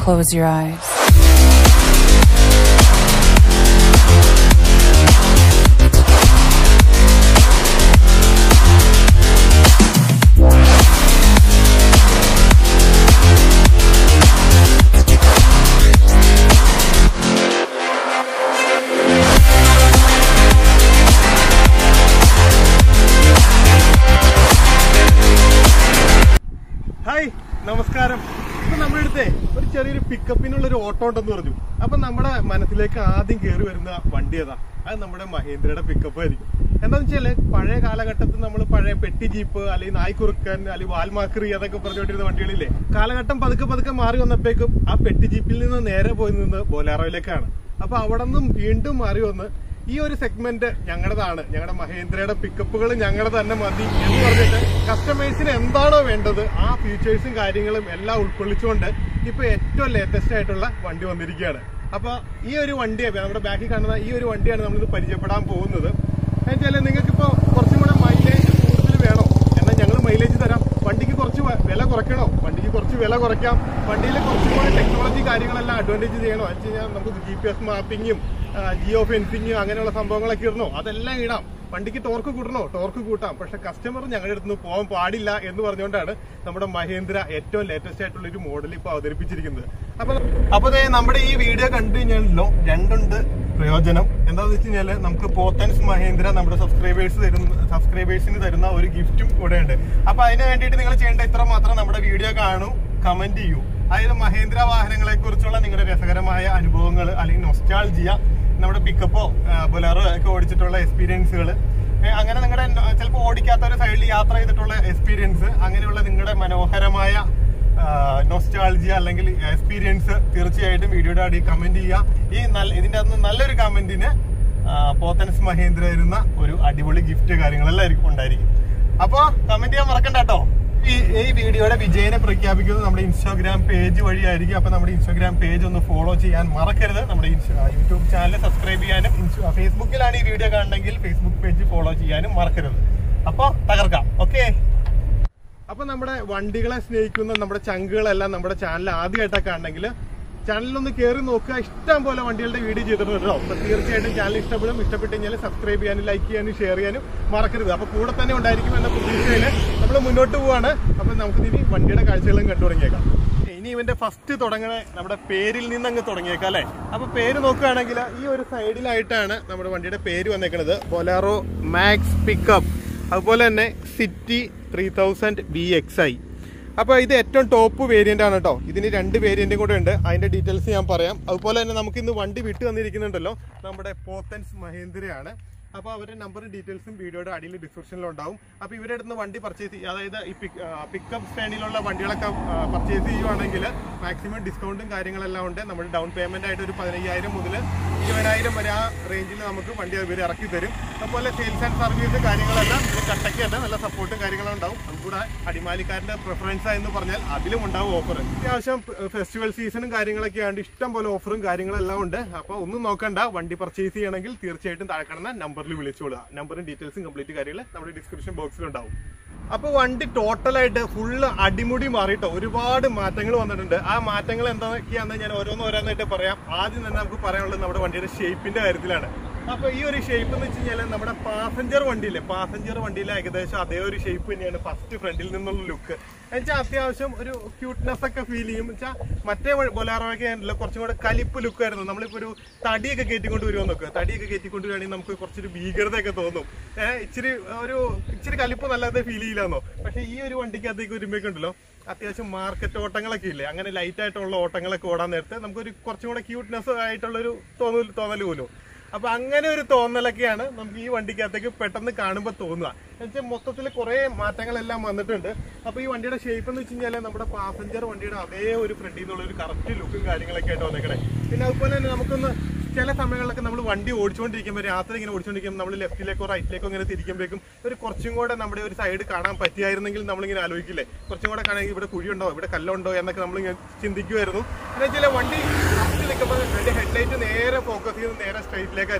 close your eyes. Hi നമസ്കാരം ഇപ്പൊ നമ്മുടെ അടുത്തേ ഒരു ചെറിയൊരു പിക്കപ്പിനുള്ള ഒരു ഓട്ടോ ഉണ്ടെന്ന് പറഞ്ഞു അപ്പൊ നമ്മുടെ മനസ്സിലേക്ക് ആദ്യം കയറി വരുന്ന വണ്ടി ഏതാ അത് നമ്മുടെ മഹേന്ദ്രയുടെ പിക്കപ്പ് ആയിരിക്കും എന്താന്ന് വെച്ചാല് പഴയ കാലഘട്ടത്തിൽ നമ്മൾ പഴയ പെട്ടി ജീപ്പ് അല്ലെങ്കിൽ നായ്ക്കുറുക്കൻ അല്ലെങ്കിൽ വാൽമാക്രി അതൊക്കെ പറഞ്ഞുകൊണ്ടിരുന്ന വണ്ടികളില്ലേ കാലഘട്ടം പതുക്കെ പതുക്കെ മാറി വന്നപ്പോഴേക്കും ആ പെട്ടി ജീപ്പിൽ നിന്ന് നേരെ പോയി നിന്ന് ബൊലാറോയിലേക്കാണ് അപ്പൊ അവിടെ നിന്നും വീണ്ടും മാറി വന്ന് ഈ ഒരു സെഗ്മെന്റ് ഞങ്ങളുടേതാണ് ഞങ്ങളുടെ മഹേന്ദ്രയുടെ പിക്കപ്പുകൾ ഞങ്ങളുടെ തന്നെ മതി എന്ന് പറഞ്ഞിട്ട് കസ്റ്റമേഴ്സിന് എന്താണോ വേണ്ടത് ആ ഫീച്ചേഴ്സും കാര്യങ്ങളും എല്ലാം ഉൾക്കൊള്ളിച്ചുകൊണ്ട് ഇപ്പൊ ഏറ്റവും ലേറ്റസ്റ്റ് ആയിട്ടുള്ള വണ്ടി വന്നിരിക്കുകയാണ് അപ്പൊ ഈ ഒരു വണ്ടി നമ്മുടെ ബാക്കിൽ കാണുന്ന ഈ ഒരു വണ്ടിയാണ് നമ്മളിത് പരിചയപ്പെടാൻ പോകുന്നത് എന്നുവെച്ചാൽ നിങ്ങൾക്ക് ഇപ്പൊ കുറച്ചും കൂടെ മൈലേജ് കൂടുതൽ വേണോ എന്നാൽ ഞങ്ങൾ മൈലേജ് തരാം വണ്ടിക്ക് കുറച്ച് വ- വില കുറയ്ക്കണോ വണ്ടിക്ക് കുറച്ച് വില കുറയ്ക്കാം വണ്ടിയിൽ കുറച്ചും കൂടെ ടെക്നോളജി കാര്യങ്ങളെല്ലാം അഡ്വാൻറ്റേജ് ചെയ്യണോ എന്ന് വെച്ച് കഴിഞ്ഞാൽ നമുക്ക് ജി പി എസ് മാപ്പിങ്ങും ജിയോ ഫെൻസിങ്ങും അങ്ങനെയുള്ള സംഭവങ്ങളൊക്കെ ഇടണോ അതെല്ലാം ഇടാം വണ്ടിക്ക് ടോർക്ക് കൂട്ടണോ ടോർക്ക് കൂട്ടാം പക്ഷെ കസ്റ്റമർ ഞങ്ങളുടെ അടുത്ത് നിന്ന് പോകാൻ പാടില്ല എന്ന് പറഞ്ഞുകൊണ്ടാണ് നമ്മുടെ മഹേന്ദ്ര ഏറ്റവും ലേറ്റസ്റ്റ് ആയിട്ടുള്ള ഒരു മോഡൽ ഇപ്പൊ അവതരിപ്പിച്ചിരിക്കുന്നത് അപ്പൊ അപ്പൊ ദേ നമ്മുടെ ഈ വീഡിയോ കണ്ടു കഴിഞ്ഞാലോ രണ്ടുണ്ട് പ്രയോജനം എന്താന്ന് വെച്ച് കഴിഞ്ഞാല് നമുക്ക് പോത്തൻസ് മഹേന്ദ്ര നമ്മുടെ സബ്സ്ക്രൈബേഴ്സ് തരുന്ന സബ്സ്ക്രൈബേഴ്സിന് തരുന്ന ഒരു ഗിഫ്റ്റും കൂടെ ഉണ്ട് അപ്പൊ അതിന് വേണ്ടിയിട്ട് നിങ്ങൾ ചെയ്യേണ്ട ഇത്ര മാത്രം നമ്മുടെ വീഡിയോ കാണൂ കമന്റ് ചെയ്യൂ അതായത് മഹേന്ദ്ര വാഹനങ്ങളെ കുറിച്ചുള്ള നിങ്ങളുടെ രസകരമായ അനുഭവങ്ങൾ അല്ലെങ്കിൽ നൊസ്റ്റാൾജിയ നമ്മുടെ പിക്കപ്പോ ബൊലാറോ ഒക്കെ ഓടിച്ചിട്ടുള്ള എക്സ്പീരിയൻസുകൾ അങ്ങനെ നിങ്ങളുടെ ചിലപ്പോൾ ഓടിക്കാത്ത ഒരു സൈഡിൽ യാത്ര ചെയ്തിട്ടുള്ള എക്സ്പീരിയൻസ് അങ്ങനെയുള്ള നിങ്ങളുടെ മനോഹരമായ നൊസ്റ്റാൾജിയ അല്ലെങ്കിൽ എക്സ്പീരിയൻസ് തീർച്ചയായിട്ടും വീഡിയോയുടെ അടി കമന്റ് ചെയ്യുക ഈ നല്ല ഇതിന്റെ അകത്ത് നല്ലൊരു കമന്റിന് പോത്തൻസ് മഹേന്ദ്ര തരുന്ന ഒരു അടിപൊളി ഗിഫ്റ്റ് കാര്യങ്ങളെല്ലാം ഉണ്ടായിരിക്കും അപ്പൊ കമന്റ് ചെയ്യാൻ മറക്കണ്ട കേട്ടോ ഈ ഈ വീഡിയോയുടെ വിജയനെ പ്രഖ്യാപിക്കുന്നത് നമ്മുടെ ഇൻസ്റ്റാഗ്രാം പേജ് വഴിയായിരിക്കും അപ്പൊ നമ്മുടെ ഇൻസ്റ്റാഗ്രാം പേജ് ഒന്ന് ഫോളോ ചെയ്യാൻ മറക്കരുത് നമ്മുടെ ഇൻസ്റ്റ- യൂട്യൂബ് ചാനൽ സബ്സ്ക്രൈബ് ചെയ്യാനും ഇൻസ്റ്റ- ഫേസ്ബുക്കിലാണ് ഈ വീഡിയോ കാണണമെങ്കിൽ ഫേസ്ബുക്ക് പേജ് ഫോളോ ചെയ്യാനും മറക്കരുത് അപ്പൊ തകർക്കാം ഓക്കെ അപ്പൊ നമ്മുടെ വണ്ടികളെ സ്നേഹിക്കുന്ന നമ്മുടെ ചങ്കുകളെല്ലാം നമ്മുടെ ചാനൽ ആദ്യമായിട്ടൊക്കെ ആണെങ്കിൽ ചാനലിലൊന്ന് കയറി നോക്കുക ഇഷ്ടം പോലെ വണ്ടികളുടെ വീഡിയോ ചെയ്തിട്ടുണ്ട് കേട്ടോ അപ്പൊ തീർച്ചയായിട്ടും ചാനൽ ഇഷ്ടപ്പെടും ഇഷ്ടപ്പെട്ട് കഴിഞ്ഞാൽ സബ്സ്ക്രൈബ് ചെയ്യാനും ലൈക്ക് ചെയ്യാനും ഷെയർ ചെയ്യാനും മറക്കരുത് അപ്പൊ കൂടെ തന്നെ ഉണ്ടായിരിക്കും എന്ന പ്രതീക്ഷയിൽ നമ്മൾ മുന്നോട്ട് പോവാണ് അപ്പൊ നമുക്ക് ഇനി വണ്ടിയുടെ കാഴ്ചകളും കണ്ടു തുടങ്ങിയേക്കാം ഇനി ഇവന്റെ ഫസ്റ്റ് തുടങ്ങണ നമ്മുടെ പേരിൽ നിന്ന് അങ്ങ് തുടങ്ങിയേക്കാം അല്ലെ അപ്പൊ പേര് നോക്കുകയാണെങ്കിൽ ഈ ഒരു സൈഡിലായിട്ടാണ് നമ്മുടെ വണ്ടിയുടെ പേര് വന്നേക്കുന്നത് ബൊലാറോ മാക്സ് പിക്കപ്പ് അതുപോലെ തന്നെ city three thousand B X I അപ്പോൾ ഇത് ഏറ്റവും ടോപ്പ് വേരിയന്റ് ആണ് കേട്ടോ ഇതിന് രണ്ട് വേരിയന്റും കൂടെ ഉണ്ട് അതിന്റെ ഡീറ്റെയിൽസ് ഞാൻ പറയാം അതുപോലെ തന്നെ നമുക്ക് ഇന്ന് വണ്ടി വിട്ടു തന്നിരിക്കുന്നുണ്ടല്ലോ നമ്മുടെ പോത്തൻസ് മഹേന്ദ്രയാണ് അപ്പോൾ അവരുടെ നമ്പറും ഡീറ്റെയിൽസും വീഡിയോയുടെ അടിയിൽ ഡിസ്ക്രിപ്ഷനിൽ ഉണ്ടാവും അപ്പോൾ ഇവരുടെ അടുത്ത് വണ്ടി പർച്ചേസ് അതായത് ഈ പിക്കപ്പ് സ്റ്റാൻഡിലുള്ള വണ്ടികളൊക്കെ പർച്ചേസ് ചെയ്യുവാണെങ്കിൽ മാക്സിമം ഡിസ്കൗണ്ടും കാര്യങ്ങളെല്ലാം ഉണ്ട് നമ്മൾ ഡൗൺ പേയ്മെന്റ് ആയിട്ട് ഒരു പതിനയ്യായിരം മുതൽ ഇരുപതിനായിരം വരെ ആ റേഞ്ചിൽ നമുക്ക് വണ്ടി ഇവർ ഇറക്കി തരും അതുപോലെ സെയിൽസ് ആൻഡ് സർവീസ് കാര്യങ്ങളെല്ലാം ഇത് കട്ടയ്ക്ക് തന്നെ നല്ല സപ്പോർട്ടും കാര്യങ്ങളും ഉണ്ടാവും അതുകൂടെ അടിമാലിക്കാരന്റെ പ്രിഫറൻസ് എന്ന് പറഞ്ഞാൽ അതിലും ഉണ്ടാവും ഓഫർ അത്യാവശ്യം ഫെസ്റ്റിവൽ സീസണും കാര്യങ്ങളൊക്കെ ആണ്ട് ഇഷ്ടം പോലെ ഓഫറും കാര്യങ്ങളെല്ലാം ഉണ്ട് അപ്പോൾ ഒന്നും നോക്കണ്ട വണ്ടി പർച്ചേസ് ചെയ്യണമെങ്കിൽ തീർച്ചയായിട്ടും താഴെ കാണുന്ന നമ്പറിൽ വിളിച്ചോളുക നമ്പറും ഡീറ്റെയിൽസും കംപ്ലീറ്റ് കാര്യങ്ങൾ നമ്മുടെ ഡിസ്ക്രിപ്ഷൻ ബോക്സിൽ ഉണ്ടാവും അപ്പൊ വണ്ടി ടോട്ടലായിട്ട് ഫുള്ള് അടിമുടി മാറിയിട്ടോ ഒരുപാട് മാറ്റങ്ങൾ വന്നിട്ടുണ്ട് ആ മാറ്റങ്ങൾ എന്തൊക്കെയാണെന്ന് ഞാൻ ഓരോന്ന് ഓരോന്നായിട്ട് പറയാം ആദ്യം തന്നെ നമുക്ക് പറയാനുള്ളത് നമ്മുടെ വണ്ടിയുടെ ഷേപ്പിന്റെ കാര്യത്തിലാണ് അപ്പൊ ഈ ഒരു ഷേപ്പ് എന്ന് വെച്ച് കഴിഞ്ഞാൽ നമ്മുടെ പാസഞ്ചർ വണ്ടിയില്ലേ പാസഞ്ചർ വണ്ടിയിലെ ഏകദേശം അതേ ഒരു ഷേപ്പ് തന്നെയാണ് ഫസ്റ്റ് ഫ്രണ്ടിൽ നിന്നുള്ള ലുക്ക് എന്നുവെച്ചാൽ അത്യാവശ്യം ഒരു ക്യൂട്ട്നെസ് ഒക്കെ ഫീൽ ചെയ്യും വെച്ചാൽ മറ്റേ ബൊലാറോയൊക്കെ ആണല്ലോ കുറച്ചും കൂടെ കലിപ്പ് ലുക്ക് ആയിരുന്നു നമ്മളിപ്പോ ഒരു തടിയൊക്കെ കയറ്റിക്കൊണ്ട് വരുമോ നോക്കുക തടിയൊക്കെ കയറ്റിക്കൊണ്ട് വരികയാണെങ്കിൽ നമുക്ക് കുറച്ചൊരു ഭീകരതയൊക്കെ തോന്നും ഏഹ് ഇച്ചിരി ഒരു ഇച്ചിരി കലിപ്പ് നല്ലത് ഫീൽ ചെയ്യില്ലെന്നോ പക്ഷെ ഈ ഒരു വണ്ടിക്കകത്തേക്ക് വരുമ്പോഴേക്കുണ്ടല്ലോ അത്യാവശ്യം മാർക്കറ്റ് ഓട്ടങ്ങളൊക്കെ ഇല്ലേ അങ്ങനെ ലൈറ്റ് ആയിട്ടുള്ള ഓട്ടങ്ങളൊക്കെ ഓടാൻ നേരത്തെ നമുക്കൊരു കുറച്ചും കൂടെ ക്യൂട്ട്നെസ് ആയിട്ടുള്ളൊരു തോന്നൽ തോന്നൽ പോലും അപ്പൊ അങ്ങനെ ഒരു തോന്നലൊക്കെയാണ് നമുക്ക് ഈ വണ്ടിക്കകത്തേക്ക് പെട്ടെന്ന് കാണുമ്പോൾ തോന്നുക എന്നുവെച്ചാൽ മൊത്തത്തിൽ കുറെ മാറ്റങ്ങളെല്ലാം വന്നിട്ടുണ്ട് അപ്പൊ ഈ വണ്ടിയുടെ ഷേപ്പ് എന്ന് വെച്ച് കഴിഞ്ഞാൽ നമ്മുടെ പാസഞ്ചർ വണ്ടിയുടെ അതേ ഒരു ഫ്രണ്ടിൽ നിന്നുള്ള ഒരു കറക്റ്റ് ലുക്കും കാര്യങ്ങളൊക്കെ ആയിട്ട് വന്നേക്കണേ പിന്നെ അതുപോലെ തന്നെ നമുക്കൊന്ന് ചില സമയങ്ങളിലൊക്കെ നമ്മൾ വണ്ടി ഓടിച്ചുകൊണ്ടിരിക്കുമ്പോൾ രാത്രി ഇങ്ങനെ ഓടിച്ചുകൊണ്ടിരിക്കുമ്പോൾ നമ്മൾ ലെഫ്റ്റിലേക്കോ റൈറ്റിലേക്കോ ഇങ്ങനെ തിരിക്കുമ്പോഴേക്കും ഒരു കുറച്ചും കൂടെ നമ്മുടെ ഒരു സൈഡ് കാണാൻ പറ്റിയായിരുന്നെങ്കിൽ നമ്മളിങ്ങനെ ആലോചിക്കില്ലേ കുറച്ചും കൂടെ കാണാൻ ഇവിടെ കുഴിയുണ്ടോ ഇവിടെ കല്ലുണ്ടോ എന്നൊക്കെ നമ്മളിങ്ങനെ ചിന്തിക്കുമായിരുന്നു എന്ന് വെച്ചാൽ വണ്ടി കറക്റ്റ് നിൽക്കുമ്പോൾ എൻ്റെ ഹെഡ്ലൈറ്റ് നേരെ ഫോക്കസ് ചെയ്യുന്നത് നേരെ സ്ട്രൈറ്റിലേക്കായിരിക്കും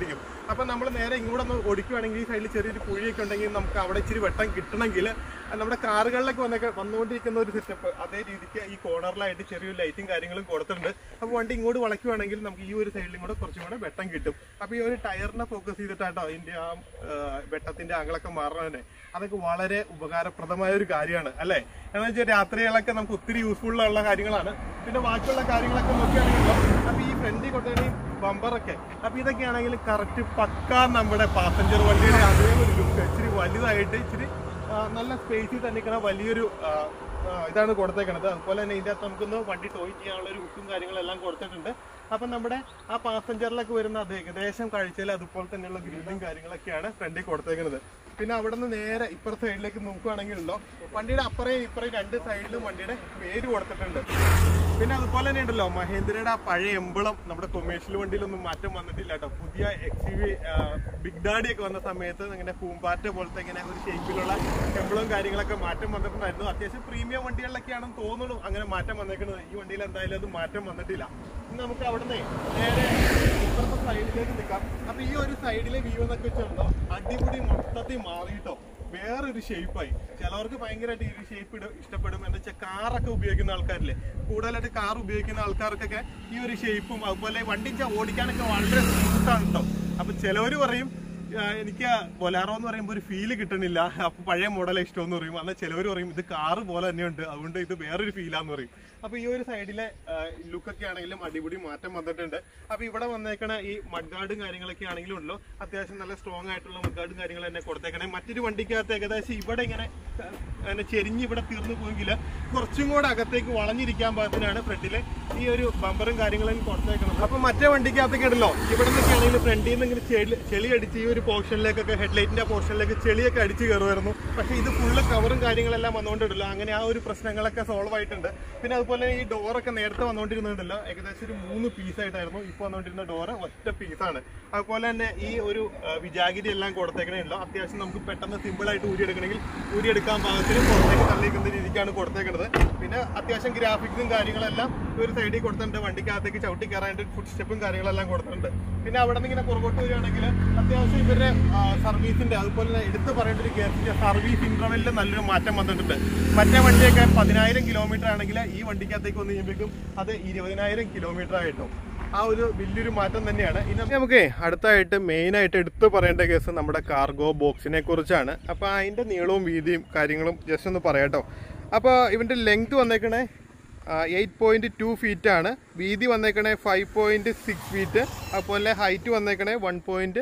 അപ്പൊ നമ്മൾ നേരെ ഇങ്ങോട്ട് ഒന്ന് ഓടിക്കുവാണെങ്കിൽ ഈ സൈഡിൽ ചെറിയൊരു കുഴിയൊക്കെ ഉണ്ടെങ്കിൽ നമുക്ക് അവിടെ ഇച്ചിരി വെട്ടം കിട്ടണമെങ്കിൽ നമ്മുടെ കാറുകളിലൊക്കെ വന്നൊക്കെ വന്നുകൊണ്ടിരിക്കുന്ന ഒരു സെറ്റപ്പ് അതേ രീതിക്ക് ഈ കോർണറിലായിട്ട് ചെറിയൊരു ലൈറ്റും കാര്യങ്ങളും കൊടുത്തിട്ടുണ്ട് അപ്പോൾ വണ്ടി ഇങ്ങോട്ട് വളയ്ക്കുവാണെങ്കിൽ നമുക്ക് ഈ ഒരു സൈഡിലും കൂടെ കുറച്ചും കൂടെ വെട്ടം കിട്ടും അപ്പോൾ ഈ ഒരു ടയറിനെ ഫോക്കസ് ചെയ്തിട്ടാട്ടോ അതിന്റെ ആ ആ, വെട്ടത്തിന്റെ അകലൊക്കെ മാറണതന്നെ അതൊക്കെ വളരെ ഉപകാരപ്രദമായ ഒരു കാര്യമാണ് അല്ലേ എന്ന് വെച്ചാൽ രാത്രികളൊക്കെ നമുക്ക് ഒത്തിരി യൂസ്ഫുൾ ഉള്ള കാര്യങ്ങളാണ് പിന്നെ ബാക്കിയുള്ള കാര്യങ്ങളൊക്കെ നോക്കുകയാണെങ്കിലോ അപ്പൊ ഈ ഫ്രണ്ടിൽ കൊണ്ടുവരുന്ന ബമ്പറൊക്കെ അപ്പൊ ഇതൊക്കെയാണെങ്കിൽ കറക്റ്റ് പക്ക നമ്മുടെ പാസഞ്ചർ വണ്ടിയുടെ അതേ ഒരു ലുക്ക് ഇച്ചിരി വലുതായിട്ട് ഇച്ചിരി ആ, നല്ല സ്പേസിൽ തന്നെ നിൽക്കുന്ന വലിയൊരു ആ, ആ, ഇതാണ് കൊടുത്തേക്കണത് അതുപോലെ തന്നെ ഇതിന്റെ അകത്ത് നമുക്കൊന്ന് വണ്ടി ടോയ് ചെയ്യാനുള്ള ഒരു ഹുക്കും കാര്യങ്ങളെല്ലാം കൊടുത്തിട്ടുണ്ട് അപ്പൊ നമ്മുടെ ആ പാസഞ്ചറിലൊക്കെ വരുന്ന അത് ഏകദേശം കാഴ്ചയിൽ അതുപോലെ തന്നെയുള്ള ഗ്രില്ലും കാര്യങ്ങളൊക്കെയാണ് ഫ്രണ്ടിൽ കൊടുത്തേക്കുന്നത് പിന്നെ അവിടെ നിന്ന് നേരെ ഇപ്പുറത്തെ സൈഡിലേക്ക് നോക്കുകയാണെങ്കിലോ വണ്ടിയുടെ അപ്പുറയും ഇപ്പുറയും രണ്ട് സൈഡിലും വണ്ടിയുടെ പേര് കൊടുത്തിട്ടുണ്ട് പിന്നെ അതുപോലെ തന്നെ ഉണ്ടല്ലോ മഹേന്ദ്രയുടെ ആ പഴയ എമ്പളം നമ്മുടെ കൊമേഴ്ഷ്യൽ വണ്ടിയിലൊന്നും മാറ്റം വന്നിട്ടില്ല കേട്ടോ പുതിയ X U V big daddy ഒക്കെ വന്ന സമയത്ത് ഇങ്ങനെ പൂമ്പാറ്റ പോലത്തെ ഇങ്ങനെ ഒരു ഷേപ്പിലുള്ള എമ്പളവും കാര്യങ്ങളൊക്കെ മാറ്റം വന്നിട്ടുണ്ടായിരുന്നു അത്യാവശ്യം പ്രീമിയം വണ്ടികളിലൊക്കെയാണെന്ന് തോന്നുന്നു അങ്ങനെ മാറ്റം വന്നേക്കുന്നത് ഈ വണ്ടിയിൽ എന്തായാലും അത് മാറ്റം വന്നിട്ടില്ല ഇനി നമുക്ക് അവിടുന്ന് നേരെ ഇപ്പുറത്തെ സൈഡിലേക്ക് നിൽക്കാം അപ്പൊ ഈ ഒരു സൈഡിലെ വ്യൂ എന്നൊക്കെ വെച്ചുണ്ടോ അടിപൊളി മൊത്തത്തിൽ മാറിയിട്ടോ വേറൊരു ഷേപ്പായി ചിലവർക്ക് ഭയങ്കരമായിട്ട് ഈ ഷേപ്പ് ഇഷ്ടപ്പെടും എന്ന് വെച്ചാൽ കാറൊക്കെ ഉപയോഗിക്കുന്ന ആൾക്കാരില്ലേ കൂടുതലായിട്ട് കാർ ഉപയോഗിക്കുന്ന ആൾക്കാർക്കൊക്കെ ഈ ഒരു ഷേപ്പും അതുപോലെ വണ്ടി ച- ഓടിക്കാനൊക്കെ വളരെ സ്മൂത്താണ് കേട്ടോ അപ്പൊ ചിലവര് പറയും ആ, എനിക്ക് ബൊലാറോ എന്ന് പറയുമ്പോൾ ഒരു ഫീല് കിട്ടണില്ല അപ്പൊ പഴയ മോഡലെ ഇഷ്ടമെന്ന് പറയും എന്നാൽ ചിലവർ പറയും ഇത് കാറ് പോലെ തന്നെയുണ്ട് അതുകൊണ്ട് ഇത് വേറൊരു ഫീലാന്ന് പറയും അപ്പൊ ഈ ഒരു സൈഡിലെ ലുക്കൊക്കെ ആണെങ്കിലും അടിപൊളി മാറ്റം വന്നിട്ടുണ്ട് അപ്പൊ ഇവിടെ വന്നേക്കണ ഈ മഡ്ഗാർഡും കാര്യങ്ങളൊക്കെ ആണെങ്കിലും ഉള്ളൂ അത്യാവശ്യം നല്ല സ്ട്രോങ് ആയിട്ടുള്ള മഡ്ഗാർഡും കാര്യങ്ങൾ തന്നെ കൊടുത്തേക്കണേ മറ്റൊരു വണ്ടിക്കകത്ത് ഏകദേശം ഇവിടെ ഇങ്ങനെ ആ, അങ്ങനെ ചെരിഞ്ഞ് ഇവിടെ തീർന്നു പോയെങ്കിൽ കുറച്ചും കൂടെ അകത്തേക്ക് വളഞ്ഞിരിക്കാൻ പാകത്തിനാണ് ഫ്രണ്ടിലെ ഈ ഒരു ബമ്പറും കാര്യങ്ങളും കൊടുത്തേക്കണം അപ്പൊ മറ്റേ വണ്ടിക്കകത്തൊക്കെ ഉണ്ടല്ലോ ഇവിടെ നിന്നൊക്കെ ആണെങ്കിൽ ഫ്രണ്ടിൽ നിന്ന് ഇങ്ങനെ ചെളി ചെളി അടിച്ച് ഈ ഒരു പോർഷനിലേക്കൊക്കെ ഹെഡ്ലൈറ്റിന്റെ പോർഷനിലേക്ക് ചെളിയൊക്കെ അടിച്ച് കയറുമായിരുന്നു പക്ഷേ ഇത് ഫുള്ള് കവറും കാര്യങ്ങളെല്ലാം വന്നുകൊണ്ടിട്ടല്ലോ അങ്ങനെ ആ ഒരു പ്രശ്നങ്ങളൊക്കെ സോൾവ് ആയിട്ടുണ്ട് പിന്നെ അതുപോലെ ഈ ഡോറൊക്കെ നേരത്തെ വന്നുകൊണ്ടിരുന്നുണ്ടല്ലോ ഏകദേശം ഒരു മൂന്ന് പീസായിട്ടായിരുന്നു ഇപ്പോൾ വന്നുകൊണ്ടിരുന്ന ഡോറ് ഒറ്റ പീസാണ് അതുപോലെ തന്നെ ഈ ഒരു ആ, വിജാഗിരി എല്ലാം കൊടുത്തേക്കണല്ലോ അത്യാവശ്യം നമുക്ക് പെട്ടെന്ന് സിമ്പിൾ ആയിട്ട് ഊരിയെടുക്കണമെങ്കിൽ ഊരിയെടുക്കാൻ പാകത്തിന് പുറത്തേക്ക് തള്ളിക്കുന്ന രീതിക്കാണ് കൊടുത്തേക്കുന്നത് പിന്നെ അത്യാവശ്യം ഗ്രാഫിക്സും കാര്യങ്ങളെല്ലാം ഒരു സൈഡിൽ കൊടുത്തിട്ടുണ്ട് വണ്ടിക്കകത്തേക്ക് ചവിട്ടി കയറാനായിട്ട് ഫുഡ് സ്റ്റെപ്പും കാര്യങ്ങളെല്ലാം കൊടുത്തിട്ടുണ്ട് പിന്നെ അവിടെ നിന്ന് ഇങ്ങനെ പുറകോട്ട് വരികയാണെങ്കിൽ അത്യാവശ്യം ഇവരുടെ സർവീസിന്റെ അതുപോലെ തന്നെ എടുത്തു പറയേണ്ട ഒരു കേസിന്റെ സർവീസ് ഇന്റർവെല്ലിൽ നല്ലൊരു മാറ്റം വന്നിട്ടുണ്ട് മറ്റേ വണ്ടിയൊക്കെ പതിനായിരം കിലോമീറ്റർ ആണെങ്കിൽ ഈ വണ്ടിക്കകത്തേക്ക് വന്ന് കഴിയുമ്പോഴേക്കും അത് ഇരുപതിനായിരം കിലോമീറ്റർ ആയിട്ടും ആ ഒരു വലിയൊരു മാറ്റം തന്നെയാണ് ഇനി നമുക്ക് അടുത്തായിട്ട് മെയിൻ ആയിട്ട് എടുത്തു പറയേണ്ട കേസ് നമ്മുടെ കാർഗോ ബോക്സിനെ കുറിച്ചാണ് അപ്പോൾ അതിന്റെ നീളവും വീതിയും കാര്യങ്ങളും ജസ്റ്റ് ഒന്ന് പറയാട്ടോ അപ്പോൾ ഇവന്റെ ലെങ്ത് വന്നേക്കണേ എയ്റ്റ് പോയിന്റ് ടു ഫീറ്റ് ആണ് വീതി വന്നേക്കണേ ഫൈവ് പോയിന്റ് സിക്സ് ഫീറ്റ് അതുപോലെ ഹൈറ്റ് വന്നേക്കണേ വൺ പോയിന്റ്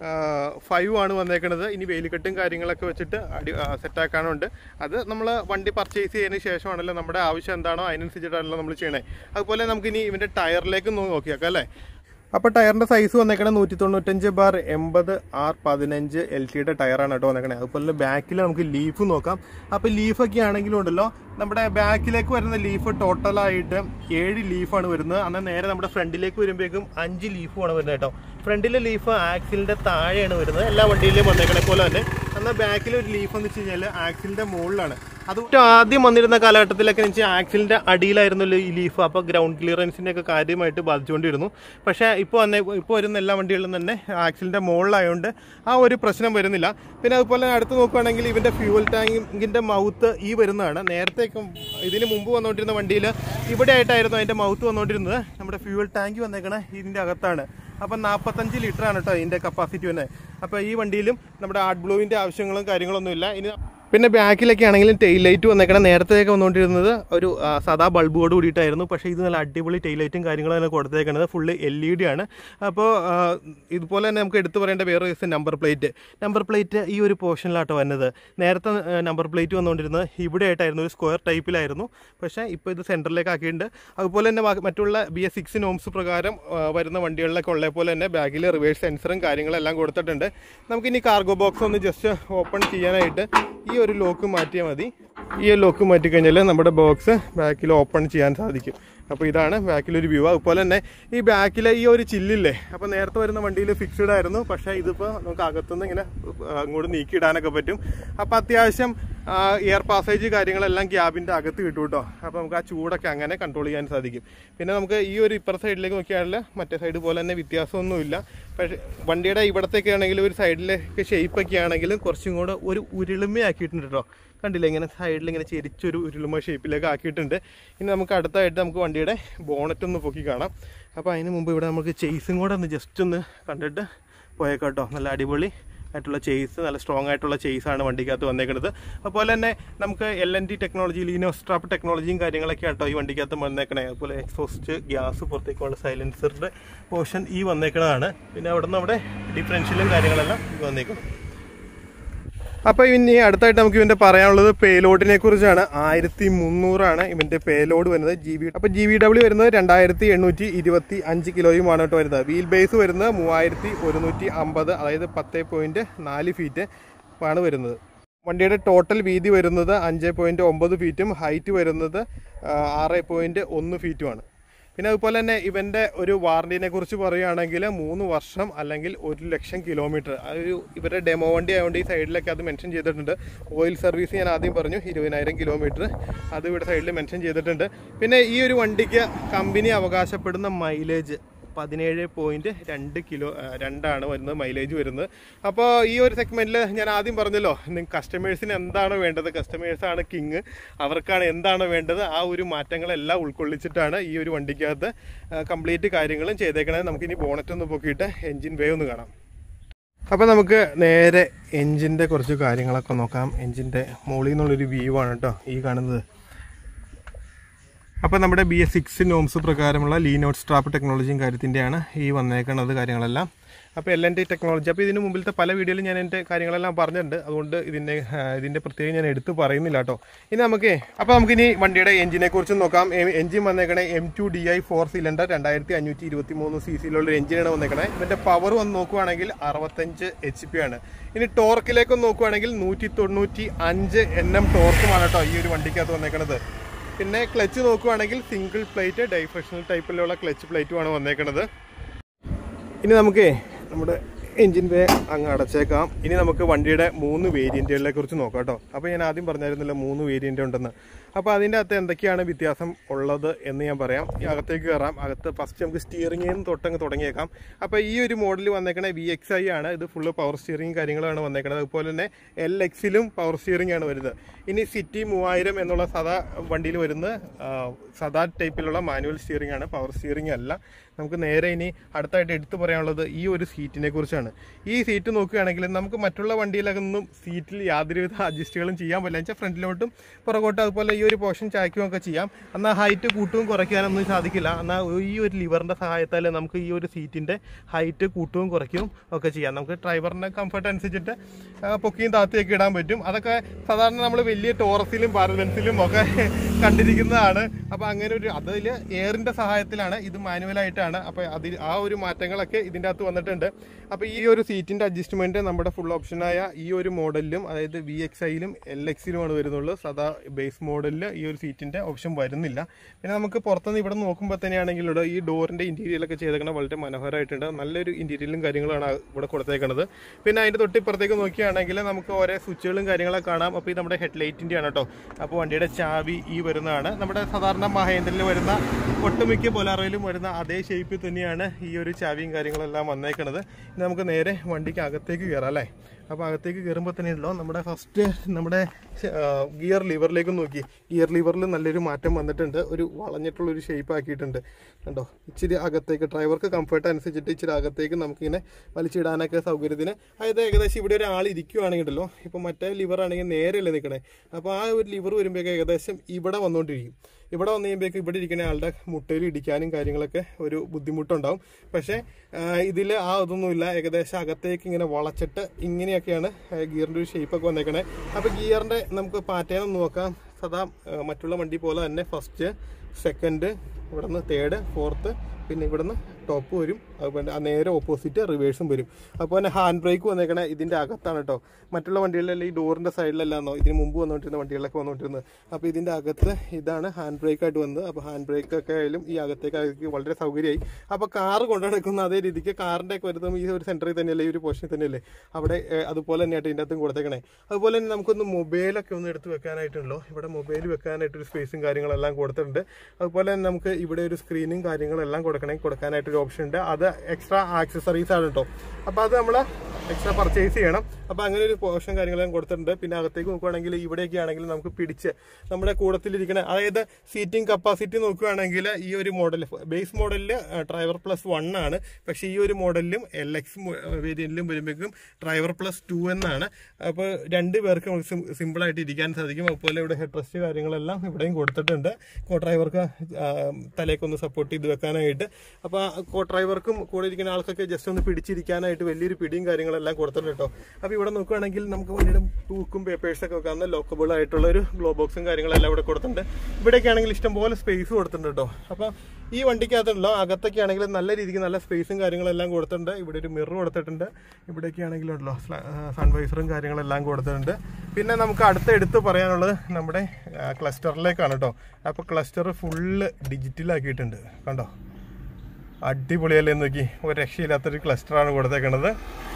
ഫൈവ് ആണ് വന്നേക്കണത് ഇനി വേലിക്കെട്ടും കാര്യങ്ങളൊക്കെ വെച്ചിട്ട് അടി സെറ്റാക്കാനുണ്ട് അത് നമ്മൾ വണ്ടി പർച്ചേസ് ചെയ്തതിന് ശേഷമാണല്ലോ നമ്മുടെ ആവശ്യം എന്താണോ അതിനനുസരിച്ചിട്ടാണല്ലോ നമ്മൾ ചെയ്യണേ അതുപോലെ നമുക്കിനി ഇവൻ്റെ ടയറിലേക്ക് ഒന്ന് നോക്കിയേക്കാം അല്ലേ അപ്പോൾ ടയറിന്റെ സൈസ് വന്നേക്കണേ നൂറ്റി തൊണ്ണൂറ്റഞ്ച് ബാർ എൺപത് ആർ പതിനഞ്ച് എൽ ടിയുടെ ടയറാണ് കേട്ടോ വന്നേക്കണേ അതുപോലെ ബാക്കിൽ നമുക്ക് ലീഫ് നോക്കാം അപ്പോൾ ലീഫൊക്കെ ആണെങ്കിലും ഉണ്ടല്ലോ നമ്മുടെ ബാക്കിലേക്ക് വരുന്ന ലീഫ് ടോട്ടലായിട്ട് ഏഴ് ലീഫാണ് വരുന്നത് എന്നാൽ നേരെ നമ്മുടെ ഫ്രണ്ടിലേക്ക് വരുമ്പോഴേക്കും അഞ്ച് ലീഫുമാണ് വരുന്നത് കേട്ടോ ഫ്രണ്ടിലെ ലീഫ് ആക്സിലിന്റെ താഴെയാണ് വരുന്നത് എല്ലാ വണ്ടിയിലും വന്നേക്കണേ പോലെ തന്നെ എന്നാൽ ബാക്കിൽ ഒരു ലീഫ് എന്ന് വെച്ച് കഴിഞ്ഞാൽ ആക്സിലിന്റെ മുകളിലാണ് അത് ഏറ്റവും ആദ്യം വന്നിരുന്ന കാലഘട്ടത്തിലൊക്കെ എന്ന് വെച്ചാൽ ആക്സിലിന്റെ അടിയിലായിരുന്നല്ലോ ഈ ലീഫ് അപ്പോൾ ഗ്രൗണ്ട് ക്ലിയറൻസിനെ ഒക്കെ കാര്യമായിട്ട് ബാധിച്ചുകൊണ്ടിരുന്നു പക്ഷേ ഇപ്പോൾ വന്ന ഇപ്പോൾ വരുന്ന എല്ലാ വണ്ടികളിലും തന്നെ ആക്സിലിന്റെ മുകളിലായതുകൊണ്ട് ആ ഒരു പ്രശ്നം വരുന്നില്ല പിന്നെ അതുപോലെ തന്നെ അടുത്ത് നോക്കുകയാണെങ്കിൽ ഇവന്റെ ഫ്യൂവൽ ടാങ്കിന്റെ മൗത്ത് ഈ വരുന്നതാണ് നേരത്തെ ഇതിന് മുമ്പ് വന്നുകൊണ്ടിരുന്ന വണ്ടിയിൽ ഇവിടെ ആയിട്ടായിരുന്നു അതിന്റെ മൗത്ത് വന്നുകൊണ്ടിരുന്നത് നമ്മുടെ ഫ്യൂവൽ ടാങ്ക് വന്നേക്കണേ ഇതിന്റെ അകത്താണ് അപ്പം നാൽപ്പത്തഞ്ച് ലിറ്റർ ആണ് കേട്ടോ ഇതിന്റെ കപ്പാസിറ്റി തന്നെ അപ്പോൾ ഈ വണ്ടിയിലും നമ്മുടെ ആർട്ട് ബ്ലൂവിന്റെ ആവശ്യങ്ങളും കാര്യങ്ങളൊന്നും ഇല്ല ഇനി പിന്നെ ബാക്കിലൊക്കെ ആണെങ്കിലും ടെയിൽ ലൈറ്റ് വന്നേക്കണം നേരത്തെയൊക്കെ വന്നുകൊണ്ടിരുന്നത് ഒരു ആ, സാധാ ബൾബോട് കൂടിയിട്ടായിരുന്നു പക്ഷേ ഇത് നല്ല അടിപൊളി ടെയിൽ ലൈറ്റും കാര്യങ്ങളും തന്നെ കൊടുത്തേക്കുന്നത് ഫുള്ള് എൽ ഇ ഡി ആണ് അപ്പോൾ ആ, ഇതുപോലെ തന്നെ നമുക്ക് എടുത്തു പറയേണ്ട വേറെ ദിവസം നമ്പർ പ്ലേറ്റ് നമ്പർ പ്ലേറ്റ് ഈ ഒരു പോർഷനിലാട്ടോ വരുന്നത് നേരത്തെ നമ്പർ പ്ലേറ്റ് വന്നുകൊണ്ടിരുന്നത് ഇവിടെ ആയിട്ടായിരുന്നു ഒരു സ്ക്വയർ ടൈപ്പിലായിരുന്നു പക്ഷേ ഇപ്പോൾ ഇത് സെൻറ്ററിലേക്ക് ആക്കിയിട്ടുണ്ട് അതുപോലെ തന്നെ ബാക്കി- മറ്റുള്ള ബി എസ് സിക്സ് നോംസ് പ്രകാരം ആ, വരുന്ന വണ്ടികളിലൊക്കെ ഉള്ള പോലെ തന്നെ ബാഗിൽ റിവേഴ്സ് സെൻസറും കാര്യങ്ങളെല്ലാം കൊടുത്തിട്ടുണ്ട് നമുക്കിനി കാർഗോ ബോക്സ് ഒന്ന് ജസ്റ്റ് ഓപ്പൺ ചെയ്യാനായിട്ട് ഈ ഒരു ലോക്ക് മാറ്റിയാൽ മതി ഈ ലോക്ക് മാറ്റി കഴിഞ്ഞാൽ നമ്മുടെ ബോക്സ് ബാക്കിൽ ഓപ്പൺ ചെയ്യാൻ സാധിക്കും അപ്പോൾ ഇതാണ് ബാക്കിലൊരു വ്യൂ അതുപോലെ തന്നെ ഈ ബാക്കിലെ ഈ ഒരു ചില്ലില്ലേ അപ്പോൾ നേരത്തെ വരുന്ന വണ്ടിയിൽ ഫിക്സ്ഡ് ആയിരുന്നു പക്ഷേ ഇതിപ്പോൾ നമുക്ക് അകത്തുനിന്ന് ഇങ്ങനെ ആ, അങ്ങോട്ട് നീക്കിയിടാനൊക്കെ പറ്റും അപ്പോൾ അത്യാവശ്യം എയർ പാസേജ് കാര്യങ്ങളെല്ലാം ക്യാബിൻ്റെ അകത്ത് കിട്ടും കേട്ടോ അപ്പോൾ നമുക്ക് ആ ചൂടൊക്കെ അങ്ങനെ കൺട്രോൾ ചെയ്യാൻ സാധിക്കും പിന്നെ നമുക്ക് ഈ ഒരു ഇപ്പുറ സൈഡിലേക്ക് നോക്കിയാണെങ്കിൽ മറ്റേ സൈഡ് പോലെ തന്നെ വ്യത്യാസമൊന്നുമില്ല പക്ഷേ വണ്ടിയുടെ ഇവിടത്തേക്ക് ആണെങ്കിൽ ഒരു സൈഡിലേക്ക് ഷേപ്പൊക്കെ ആണെങ്കിലും കുറച്ചും കൂടെ ഒരു ഉരുളിമയാക്കിയിട്ടുണ്ട് കേട്ടോ കണ്ടില്ലേ ഇങ്ങനെ സൈഡിൽ ഇങ്ങനെ ചെരിച്ചൊരു ഉരുളുമ ഷേപ്പിലേക്ക് ആക്കിയിട്ടുണ്ട് ഇനി നമുക്ക് അടുത്തായിട്ട് നമുക്ക് വണ്ടിയുടെ ബോണറ്റ് ഒന്ന് പൊക്കി കാണാം അപ്പോൾ അതിന് മുമ്പ് ഇവിടെ നമുക്ക് ചെയ്സും കൂടെ ഒന്ന് ജസ്റ്റ് ഒന്ന് കണ്ടിട്ട് പോയേക്കാം കേട്ടോ നല്ല അടിപൊളി ആയിട്ടുള്ള ചെയ്സ് നല്ല സ്ട്രോങ് ആയിട്ടുള്ള ചെയ്സാണ് വണ്ടിക്കകത്ത് വന്നേക്കുന്നത് അതുപോലെ തന്നെ നമുക്ക് എൽ എൻ ടി ടെക്നോളജി ലീനോസ്ട്രാപ്പ് ടെക്നോളജിയും കാര്യങ്ങളൊക്കെ ആട്ടോ ഈ വണ്ടിക്കകത്ത് വന്നേക്കണേ അതുപോലെ എക്സോസ്റ്റ് ഗ്യാസ് പുറത്തേക്കുള്ള സൈലൻസറിൻ്റെ പോർഷൻ ഈ വന്നേക്കണതാണ് പിന്നെ അവിടെ നിന്ന് അവിടെ ഡിഫറൻഷ്യലും കാര്യങ്ങളെല്ലാം ഈ വന്നേക്കും അപ്പോൾ ഇനി അടുത്തായിട്ട് നമുക്ക് ഇവന്റെ പറയാനുള്ളത് പേലോഡിനെ കുറിച്ചാണ് ആയിരത്തി മുന്നൂറാണ് ഇവന്റെ പേലോഡ് വരുന്നത് ജി ബി അപ്പോൾ ജി ബി ഡബ്ല്യു വരുന്നത് രണ്ടായിരത്തി എണ്ണൂറ്റി ഇരുപത്തി അഞ്ച് കിലോയുമാണ് കേട്ടോ വരുന്നത് വീൽ ബേസ് വരുന്നത് മൂവായിരത്തി ഒരുന്നൂറ്റി അമ്പത് അതായത് പത്ത് പോയിന്റ് നാല് ഫീറ്റ് ആണ് വരുന്നത് വണ്ടിയുടെ ടോട്ടൽ വീതി വരുന്നത് അഞ്ച് പോയിന്റ് ഒമ്പത് ഫീറ്റും ഹൈറ്റ് വരുന്നത് ആ, ആറ് പോയിന്റ് ഒന്ന് ഫീറ്റുമാണ് പിന്നെ അതുപോലെ തന്നെ ഇവന്റെ ഒരു വാറന്റിനെ കുറിച്ച് പറയുകയാണെങ്കിൽ മൂന്ന് വർഷം അല്ലെങ്കിൽ ഒരു ലക്ഷം കിലോമീറ്റർ ആ ഒരു ഇവരുടെ ഡെമോ വണ്ടി ആയതുകൊണ്ട് ഈ സൈഡിലൊക്കെ അത് മെൻഷൻ ചെയ്തിട്ടുണ്ട് ഓയിൽ സർവീസ് ഞാൻ ആദ്യം പറഞ്ഞു ഇരുപതിനായിരം കിലോമീറ്റർ അത് ഇവിടെ സൈഡിൽ മെൻഷൻ ചെയ്തിട്ടുണ്ട് പിന്നെ ഈ ഒരു വണ്ടിക്ക് കമ്പനി അവകാശപ്പെടുന്ന മൈലേജ് പതിനേഴ് പോയിന്റ് രണ്ട് കിലോ ആ, രണ്ടാണ് വരുന്നത് മൈലേജ് വരുന്നത് അപ്പോൾ ഈ ഒരു സെഗ്മെന്റിൽ ഞാൻ ആദ്യം പറഞ്ഞല്ലോ നിങ്ങൾക്ക് കസ്റ്റമേഴ്സിന് എന്താണ് വേണ്ടത് കസ്റ്റമേഴ്സാണ് കിങ് അവർക്കാണ് എന്താണ് വേണ്ടത് ആ ഒരു മാറ്റങ്ങളെല്ലാം ഉൾക്കൊള്ളിച്ചിട്ടാണ് ഈ ഒരു വണ്ടിക്കകത്ത് കംപ്ലീറ്റ് കാര്യങ്ങളും ചെയ്തേക്കണത് നമുക്കിനി ബോണറ്റ് ഒന്ന് പൊക്കിയിട്ട് എൻജിൻ വേ ഒന്ന് കാണാം അപ്പോൾ നമുക്ക് നേരെ എൻജിൻ്റെ കുറച്ച് കാര്യങ്ങളൊക്കെ നോക്കാം എൻജിൻ്റെ മുകളിൽ നിന്നുള്ളൊരു വ്യൂ ആണ് കേട്ടോ ഈ കാണുന്നത് അപ്പോൾ നമ്മുടെ ബി എസ് സിക്സ് നോംസ് പ്രകാരമുള്ള ലീനോട്ട് സ്ട്രാപ്പ് ടെക്നോളജിയും കാര്യത്തിൻ്റെയാണ് ഈ വന്നേക്കണത് കാര്യങ്ങളെല്ലാം അപ്പോൾ എൽ എൻ ടി ടെക്നോളജി അപ്പോൾ ഇതിന് മുമ്പിലത്തെ പല വീഡിയോയിലും ഞാൻ എൻ്റെ കാര്യങ്ങളെല്ലാം പറഞ്ഞിട്ടുണ്ട് അതുകൊണ്ട് ഇതിൻ്റെ ആ, ഇതിൻ്റെ പ്രത്യേകം ഞാൻ എടുത്ത് പറയുന്നില്ല കേട്ടോ ഇനി നമുക്ക് അപ്പോൾ നമുക്കിനി വണ്ടിയുടെ എഞ്ചിനെ കുറിച്ച് നോക്കാം എഞ്ചിൻ വന്നേക്കണേ M two D I four cylinder രണ്ടായിരത്തി അഞ്ഞൂറ്റി ഇരുപത്തി മൂന്ന് സി സിയിലുള്ള ഒരു എഞ്ചിനാണ് വന്നേക്കണേ ഇതിൻ്റെ പവർ വന്ന് നോക്കുവാണെങ്കിൽ അറുപത്തഞ്ച് എച്ച് പി ആണ് ഇനി ടോർക്കിലേക്ക് നോക്കുവാണെങ്കിൽ നൂറ്റി തൊണ്ണൂറ്റി അഞ്ച് എൻ എം ടോർക്കുമാണ് കേട്ടോ ഈ ഒരു വണ്ടിക്കകത്ത് വന്നേക്കണത് പിന്നെ ക്ലച്ച് നോക്കുവാണെങ്കിൽ സിംഗിൾ പ്ലേറ്റ് ഡൈഫ്രഷണൽ ടൈപ്പിലുള്ള ക്ലച്ച് പ്ലേറ്റുമാണ് വന്നേക്കണത് ഇനി നമുക്ക് നമ്മുടെ എഞ്ചിൻ വേ അങ്ങ് അടച്ചേക്കാം ഇനി നമുക്ക് വണ്ടിയുടെ മൂന്ന് വേരിയന്റുകളെ കുറിച്ച് നോക്കാം കേട്ടോ അപ്പോൾ ഞാൻ ആദ്യം പറഞ്ഞായിരുന്നല്ലോ മൂന്ന് വേരിയന്റ് ഉണ്ടെന്ന് അപ്പോൾ അതിൻ്റെ അകത്ത് എന്തൊക്കെയാണ് വ്യത്യാസം ഉള്ളത് എന്ന് ഞാൻ പറയാം ഈ അകത്തേക്ക് കയറാം അകത്ത് ഫസ്റ്റ് നമുക്ക് സ്റ്റിയറിംഗിൽ നിന്ന് തൊട്ടങ്ങ് തുടങ്ങിയേക്കാം അപ്പോൾ ഈ ഒരു മോഡൽ വന്നേക്കണേ വി എക്സ് ഐ ആണ് ഇത് ഫുള്ള് പവർ സ്റ്റിയറിംഗ് കാര്യങ്ങളാണ് വന്നേക്കണത് അതുപോലെ തന്നെ എൽ എക്സിലും പവർ സ്റ്റിയറിംഗ് ആണ് വരുന്നത് ഇനി സിറ്റി മൂവായിരം എന്നുള്ള സദാ വണ്ടിയിൽ വരുന്ന ആ, സദാ ടൈപ്പിലുള്ള മാനുവൽ സ്റ്റിയറിംഗ് ആണ് പവർ സ്റ്റിയറിംഗ് അല്ല നമുക്ക് നേരെ ഇനി അടുത്തായിട്ട് എടുത്തു പറയാനുള്ളത് ഈ ഒരു സീറ്റിനെ കുറിച്ചാണ് ഈ സീറ്റ് നോക്കുകയാണെങ്കിൽ നമുക്ക് മറ്റുള്ള വണ്ടിയിലൊന്നും സീറ്റിൽ യാതൊരുവിധ അഡ്ജസ്റ്റുകളും ചെയ്യാൻ പറ്റില്ല വെച്ചാൽ ഫ്രണ്ടിലോട്ടും പുറകോട്ടും അതുപോലെ ഈ ഒരു പോർഷൻ ചായ്ക്കുകയൊക്കെ ചെയ്യാം എന്നാൽ ഹൈറ്റ് കൂട്ടുകയും കുറയ്ക്കാനൊന്നും സാധിക്കില്ല എന്നാൽ ഈ ഒരു ലിവറിൻ്റെ സഹായത്താൽ നമുക്ക് ഈ ഒരു സീറ്റിൻ്റെ ഹൈറ്റ് കൂട്ടുകയും കുറയ്ക്കുകയും ഒക്കെ ചെയ്യാം നമുക്ക് ഡ്രൈവറിൻ്റെ കംഫർട്ട് അനുസരിച്ചിട്ട് ആ, പൊക്കിയും താത്തിയൊക്കെ ഇടാൻ പറ്റും അതൊക്കെ സാധാരണ നമ്മൾ വലിയ ടോറസിലും പാരലൻസിലും ഒക്കെ കണ്ടിരിക്കുന്നതാണ് അപ്പോൾ അങ്ങനെ ഒരു അതിൽ എയറിൻ്റെ സഹായത്തിലാണ് ഇത് മാനുവലായിട്ടാണ് അപ്പോൾ അതിൽ ആ ഒരു മാറ്റങ്ങളൊക്കെ ഇതിൻ്റെ അകത്ത് വന്നിട്ടുണ്ട് അപ്പോൾ ഈ ഒരു സീറ്റിൻ്റെ അഡ്ജസ്റ്റ്മെൻറ്റ് നമ്മുടെ ഫുൾ ഓപ്ഷനായ ഈ ഒരു മോഡലിലും അതായത് വി എക്സ് ഐയിലും എൽ എക്സിലുമാണ് വരുന്നുള്ളൂ സദാ ബേസ് മോഡലിൽ ഈ ഒരു സീറ്റിൻ്റെ ഓപ്ഷൻ വരുന്നില്ല പിന്നെ നമുക്ക് പുറത്തുനിന്ന് ഇവിടെ നോക്കുമ്പോൾ തന്നെയാണെങ്കിൽ ഇവിടെ ഈ ഡോറിൻ്റെ ഇൻറ്റീരിയലൊക്കെ ചെയ്തേക്കുന്നത് വളരെ മനോഹരമായിട്ടുണ്ട് നല്ലൊരു ഇൻറ്റീരിയലും കാര്യങ്ങളാണ് ഇവിടെ കൊടുത്തേക്കുന്നത് പിന്നെ അതിൻ്റെ തൊട്ടിപ്പുറത്തേക്ക് നോക്കുകയാണെങ്കിൽ നമുക്ക് ഓരോ സ്വിച്ചുകളും കാര്യങ്ങളൊക്കെ കാണാം അപ്പോൾ ഇത് നമ്മുടെ ഹെഡ് ലൈറ്റിൻ്റെ ആണ് കേട്ടോ അപ്പോൾ വണ്ടിയുടെ ചാവി ഈ വരുന്നതാണ് നമ്മുടെ സാധാരണ മഹേന്ദ്രയിൽ വരുന്ന ഒട്ടുമിക്ക പൊലാറയിലും വരുന്ന അതേ ഷേപ്പിൽ തന്നെയാണ് ഈ ഒരു ചാവിയും കാര്യങ്ങളെല്ലാം വന്നേക്കുന്നത് ഇനി നമുക്ക് നേരെ വണ്ടിക്ക് അകത്തേക്ക് കയറാം അല്ലേ അപ്പോൾ അകത്തേക്ക് കയറുമ്പോൾ തന്നെ ഉണ്ടല്ലോ നമ്മുടെ ഫസ്റ്റ് നമ്മുടെ ഗിയർ ലിവറിലേക്ക് നോക്കി ഗിയർ ലിവറിൽ നല്ലൊരു മാറ്റം വന്നിട്ടുണ്ട് ഒരു വളഞ്ഞിട്ടുള്ള ഒരു ഷേപ്പ് ആക്കിയിട്ടുണ്ട് കണ്ടോ ഇച്ചിരി അകത്തേക്ക് ഡ്രൈവർക്ക് കംഫർട്ട് അനുസരിച്ചിട്ട് ഇച്ചിരി അകത്തേക്ക് നമുക്കിങ്ങനെ വലിച്ചിടാനൊക്കെ സൗകര്യത്തിന് അതായത് ഏകദേശം ഇവിടെ ഒരാൾ ഇരിക്കുവാണെങ്കിലോ ഇപ്പോൾ മറ്റേ ലിവർ ആണെങ്കിൽ നേരെയല്ലേ നിൽക്കണേ അപ്പോൾ ആ ഒരു ലിവർ വരുമ്പോഴേക്കും ഏകദേശം ഇവിടെ വന്നുകൊണ്ടിരിക്കും ഇവിടെ വന്നു കഴിയുമ്പോഴേക്കും ഇവിടെ ഇരിക്കുന്ന ആളുടെ മുട്ടയിൽ ഇടിക്കാനും കാര്യങ്ങളൊക്കെ ഒരു ബുദ്ധിമുട്ടുണ്ടാവും പക്ഷേ ഇതിൽ ആ ഇതൊന്നുമില്ല ഏകദേശം അകത്തേക്ക് ഇങ്ങനെ വളച്ചിട്ട് ഇങ്ങനെയൊക്കെയാണ് ഗിയറിൻ്റെ ഒരു ഷേപ്പൊക്കെ വന്നേക്കണേ അപ്പോൾ ഗിയറിൻ്റെ നമുക്ക് പാറ്റേൺ ഒന്ന് നോക്കാം സദാ ആ, മറ്റുള്ള വണ്ടി പോലെ തന്നെ ഫസ്റ്റ് സെക്കൻഡ് ഇവിടുന്ന് തേർഡ് ഫോർത്ത് പിന്നെ ഇവിടുന്ന് ടോപ്പ് വരും അതുപോലെ ആ നേരെ ഓപ്പോസിറ്റ് റിവേഴ്സും വരും അതുപോലെ തന്നെ ഹാൻഡ് ബ്രേക്ക് വന്നേക്കണേ ഇതിന്റെ അകത്താണ് കേട്ടോ മറ്റുള്ള വണ്ടികളിലെല്ലാം ഈ ഡോറിന്റെ സൈഡിലല്ലാന്നോ ഇതിന് മുമ്പ് വന്നുകൊണ്ടിരുന്ന വണ്ടികളിലൊക്കെ വന്നുകൊണ്ടിരുന്നത് അപ്പോൾ ഇതിന്റെ അകത്ത് ഇതാണ് ഹാൻഡ് ബ്രേക്ക് ആയിട്ട് വന്നത് അപ്പോൾ ഹാൻഡ് ബ്രേക്ക് ഒക്കെ ആയാലും ഈ അകത്തേക്ക് അകത്തേക്ക് വളരെ സൗകര്യമായി അപ്പോൾ കാറ് കൊണ്ടുനടക്കുന്ന അതേ രീതിക്ക് കാറിന്റെ ഒക്കെ വരുന്നതും ഈ ഒരു സെന്ററിൽ തന്നെയല്ലേ ഈ ഒരു പോർഷനിൽ തന്നെയല്ലേ അവിടെ ഏഹ്, അതുപോലെ തന്നെയായിട്ട് ഇതിൻ്റെ അകത്തും കൊടുത്തേക്കണേ അതുപോലെ തന്നെ നമുക്കൊന്ന് മൊബൈലൊക്കെ ഒന്ന് എടുത്ത് വെക്കാനായിട്ടുണ്ടല്ലോ ഇവിടെ മൊബൈൽ വെക്കാനായിട്ട് ഒരു സ്പേസും കാര്യങ്ങളെല്ലാം കൊടുത്തിട്ടുണ്ട് അതുപോലെ തന്നെ നമുക്ക് ഇവിടെ ഒരു സ്ക്രീനും കാര്യങ്ങളെല്ലാം കൊടുക്കണമെങ്കിൽ കൊടുക്കാനായിട്ട് ഒരു ഓപ്ഷൻ ഉണ്ട് അത് എക്സ്ട്രാ ആക്സസറീസ് ആണ് കേട്ടോ അപ്പോൾ അത് നമ്മൾ എക്സ്ട്രാ പർച്ചേസ് ചെയ്യണം അപ്പോൾ അങ്ങനെ ഒരു പോർഷൻ കാര്യങ്ങളെല്ലാം കൊടുത്തിട്ടുണ്ട് പിന്നെ അകത്തേക്ക് നോക്കുവാണെങ്കിൽ ഇവിടെയൊക്കെ ആണെങ്കിൽ നമുക്ക് പിടിച്ച് നമ്മുടെ കൂടത്തിലിരിക്കുന്ന അതായത് സീറ്റിംഗ് കപ്പാസിറ്റി നോക്കുകയാണെങ്കിൽ ഈ ഒരു മോഡൽ ബേസ് മോഡലിൽ ഡ്രൈവർ പ്ലസ് വൺ ആണ് പക്ഷേ ഈ ഒരു മോഡലിലും എൽ എക്സ് വേരിയന്റിലും വരുമ്പോഴേക്കും ഡ്രൈവർ പ്ലസ് ടു എന്നാണ് അപ്പോൾ രണ്ട് പേർക്ക് നമുക്ക് സിം- സിമ്പിളായിട്ട് ഇരിക്കാൻ സാധിക്കും അതുപോലെ ഇവിടെ ഹെഡ് റെസ്റ്റ് കാര്യങ്ങളെല്ലാം ഇവിടെയും കൊടുത്തിട്ടുണ്ട് കോ ഡ്രൈവർക്ക് തലേക്കൊന്ന് സപ്പോർട്ട് ചെയ്ത് വെക്കാനായിട്ട് അപ്പോൾ കോ ഡ്രൈവർക്കും കൂടെ ഇരിക്കുന്ന ആൾക്കൊക്കെ ജസ്റ്റ് ഒന്ന് പിടിച്ചിരിക്കാനായിട്ട് വലിയൊരു പിടിയും കാര്യങ്ങളെല്ലാം കൊടുത്തിട്ടുണ്ട് കേട്ടോ അപ്പോൾ ഇവിടെ നോക്കുകയാണെങ്കിൽ നമുക്ക് വണ്ടിയുടെ തൂക്കും പേപ്പേഴ്സൊക്കെ വെക്കാവുന്ന ലോക്കബിൾ ആയിട്ടുള്ള ഒരു ഗ്ലോ ബോക്സും കാര്യങ്ങളെല്ലാം ഇവിടെ കൊടുത്തിട്ടുണ്ട് ഇവിടെയൊക്കെ ആണെങ്കിൽ ഇഷ്ടംപോലെ സ്പേസ് കൊടുത്തിട്ടുണ്ട് കേട്ടോ അപ്പോൾ ഈ വണ്ടിക്കകത്തുള്ള അകത്തൊക്കെ ആണെങ്കിൽ നല്ല രീതിക്ക് നല്ല സ്പേസും കാര്യങ്ങളെല്ലാം കൊടുത്തിട്ടുണ്ട് ഇവിടെ ഒരു മിറർ കൊടുത്തിട്ടുണ്ട് ഇവിടെയൊക്കെ ആണെങ്കിലുണ്ടല്ലോ സൺവൈസറും കാര്യങ്ങളെല്ലാം കൊടുത്തിട്ടുണ്ട് പിന്നെ നമുക്ക് അടുത്ത എടുത്ത് പറയാനുള്ളത് നമ്മുടെ ക്ലസ്റ്ററിലേക്കാണ് കേട്ടോ അപ്പോൾ ക്ലസ്റ്റർ ഫുള്ള് ഡിജിറ്റലാക്കിയിട്ടുണ്ട് കണ്ടോ അടിപൊളിയല്ലേ എന്ന് നോക്കി ഒരു രക്ഷയില്ലാത്തൊരു ക്ലസ്റ്ററാണ് കൊടുത്തേക്കണത്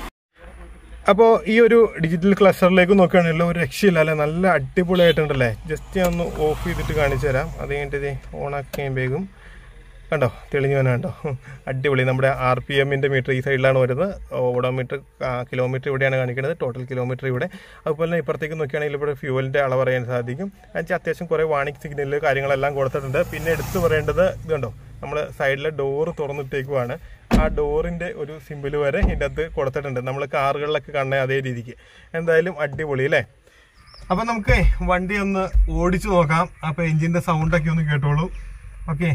അപ്പോൾ ഈ ഒരു ഡിജിറ്റൽ ക്ലസ്റ്ററിലേക്ക് നോക്കുകയാണെങ്കിൽ ഒരു രക്ഷയില്ല അല്ലേ നല്ല അടിപൊളിയായിട്ടുണ്ടല്ലേ ജസ്റ്റ് ഞാൻ ഒന്ന് ഓഫ് ചെയ്തിട്ട് കാണിച്ചു തരാം അത് കഴിഞ്ഞിട്ട് ഓണാക്കി കഴിയുമ്പോഴേക്കും കണ്ടോ തെളിഞ്ഞു വന കണ്ടോ അടിപൊളി നമ്മുടെ ആർ പി എമ്മിൻ്റെ മീറ്റർ ഈ സൈഡിലാണ് വരുന്നത് ഓഡോമീറ്റർ കിലോമീറ്റർ ഇവിടെയാണ് കാണിക്കുന്നത് ടോട്ടൽ കിലോമീറ്റർ ഇവിടെ അതുപോലെ തന്നെ ഇപ്പുറത്തേക്ക് നോക്കുകയാണെങ്കിൽ ഇവിടെ ഫ്യൂവലിൻ്റെ അളവ് അറിയാൻ സാധിക്കും അതിന് അത്യാവശ്യം കുറേ വാണിംഗ് സിഗ്നൽ കാര്യങ്ങളെല്ലാം കൊടുത്തിട്ടുണ്ട് പിന്നെ എടുത്തു പറയേണ്ടത് ഇത് കണ്ടോ നമ്മൾ സൈഡിലെ ഡോറ് തുറന്നിട്ടേക്കുവാണ് ആ ഡോറിന്റെ ഒരു സിമ്പിൾ വരെ ഇതിൻ്റെ അകത്ത് കൊടുത്തിട്ടുണ്ട് നമ്മൾ കാറുകളിലൊക്കെ കാണുന്ന അതേ രീതിക്ക് എന്തായാലും അടിപൊളി അല്ലേ അപ്പൊ നമുക്ക് വണ്ടി ഒന്ന് ഓടിച്ചു നോക്കാം അപ്പൊ എഞ്ചിന്റെ സൗണ്ട് ഒക്കെ ഒന്ന് കേട്ടോളൂ ഓക്കെ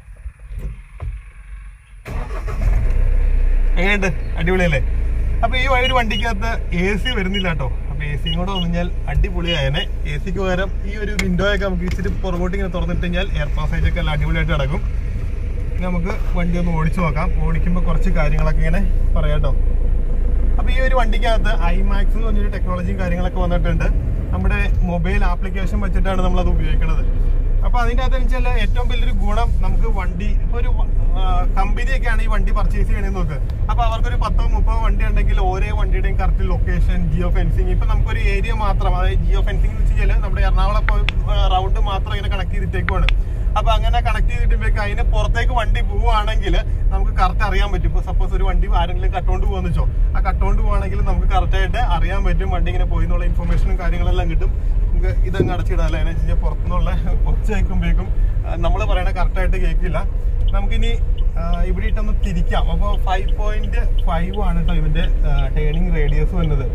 എങ്ങനെയുണ്ട് അടിപൊളിയല്ലേ അപ്പൊ ഈ ഒരു വണ്ടിക്കകത്ത് എ സി വരുന്നില്ല കേട്ടോ അപ്പൊ എ സിയും കൂടെ വന്നുകഴിഞ്ഞാൽ അടിപൊളിയായനെ എ സിക്ക് പകരം ഈ ഒരു വിൻഡോ ഒക്കെ നമുക്ക് ഇച്ചിരി പുറകോട്ട് ഇങ്ങനെ തുറന്നിട്ട് കഴിഞ്ഞാൽ എയർ പാസേജ് ഒക്കെ എല്ലാം അടിപൊളിയായിട്ട് കിടക്കും ഇനി നമുക്ക് വണ്ടി ഒന്ന് ഓടിച്ചു നോക്കാം ഓടിക്കുമ്പോൾ കുറച്ച് കാര്യങ്ങളൊക്കെ ഇങ്ങനെ പറയാം കേട്ടോ അപ്പൊ ഈ ഒരു വണ്ടിക്കകത്ത് ഐമാക്സ് എന്ന് പറഞ്ഞൊരു ടെക്നോളജിയും കാര്യങ്ങളൊക്കെ വന്നിട്ടുണ്ട് നമ്മുടെ മൊബൈൽ ആപ്ലിക്കേഷൻ വെച്ചിട്ടാണ് നമ്മൾ അത് ഉപയോഗിക്കുന്നത് അപ്പൊ അതിന്റെ അകത്ത് വെച്ചാൽ ഏറ്റവും വലിയൊരു ഗുണം നമുക്ക് വണ്ടി ഇപ്പൊ ഒരു കമ്പനിയൊക്കെയാണ് ഈ വണ്ടി പർച്ചേസ് ചെയ്യണമെന്ന് നോക്ക് അപ്പൊ അവർക്കൊരു പത്തോ മുപ്പതോ വണ്ടി ഉണ്ടെങ്കിൽ ഓരോ വണ്ടിയുടെയും കറക്റ്റ് ലൊക്കേഷൻ ജിയോ ഫെൻസിങ് ഇപ്പൊ നമുക്കൊരു ഏരിയ മാത്രം അതായത് ജിയോ ഫെൻസിംഗ് എന്ന് വെച്ച് കഴിഞ്ഞാൽ നമ്മുടെ എറണാകുളം റൗണ്ട് മാത്രം ഇങ്ങനെ കണക്ട് ചെയ്തിട്ടേക്കുവാണ് അപ്പൊ അങ്ങനെ കണക്ട് ചെയ്തിട്ടുമ്പോഴേക്ക് അതിന് പുറത്തേക്ക് വണ്ടി പോവുകയാണെങ്കിൽ നമുക്ക് കറക്റ്റ് അറിയാൻ പറ്റും ഇപ്പൊ സപ്പോസ് ഒരു വണ്ടി ആരെങ്കിലും കട്ടോണ്ട് പോകുന്ന വെച്ചോ ആ കട്ടോണ്ട് പോവാണെങ്കിൽ നമുക്ക് കറക്റ്റ് ആയിട്ട് അറിയാൻ പറ്റും വണ്ടി ഇങ്ങനെ പോയി എന്നുള്ള ഇൻഫർമേഷനും കാര്യങ്ങളെല്ലാം കിട്ടും നമുക്ക് ഇതങ്ങ് അടച്ചിടാം അല്ലെ എന്ന് വെച്ചാൽ പുറത്തുനിന്നുള്ള ഒച്ച കേൾക്കുമ്പോഴേക്കും നമ്മൾ പറയണ കറക്റ്റ് ആയിട്ട് കേൾക്കില്ല നമുക്കിനി ആ, ഇവിടെ ഇട്ടൊന്ന് തിരിക്കാം അപ്പോൾ ഫൈവ് പോയിന്റ് ഫൈവ് ആണ് കേട്ടോ ഇതിന്റെ ടേണിംഗ് റേഡിയസ് വരുന്നത്